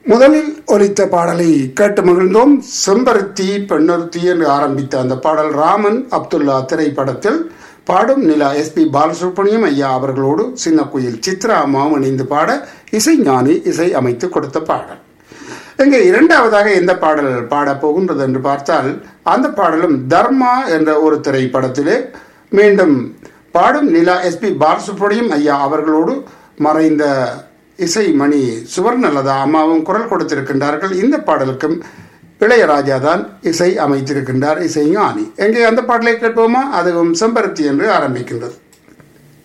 முதலில் ஒலித்த பாடலை கேட்டு மகிழ்ந்தோம் செம்பருத்தி பெண்ணொருத்தி என்று ஆரம்பித்த அந்த பாடல் ராமன் அப்துல்லா திரைப்படத்தில் பாடும் நிலா எஸ்பி பாலசுப்ரமணியம் ஐயா அவர்களோடு சின்ன குயில் சித்ரா அம்மாவும் இணைந்து பாட இசைஞானி இசை அமைத்து கொடுத்த பாடல் இங்கே இரண்டாவதாக எந்த பாடல் பாடப் போகின்றது என்று பார்த்தால் அந்த பாடலும் தர்மா என்ற ஒரு திரைப்படத்திலே மீண்டும் பாடும் நிலா எஸ்பி பாலசுப்ரமணியம் ஐயா அவர்களோடு மறைந்த இசைமணி சுவர்ணலதா அம்மாவும் குரல் கொடுத்திருக்கின்றார்கள் இந்த பாடலுக்கும் இளையராஜா தான் இசை அமைத்திருக்கின்றார் இசை ஞானி எங்கே அந்த பாடலை கேட்போமா அதுவும் செம்பருத்தி என்று ஆரம்பிக்கின்றது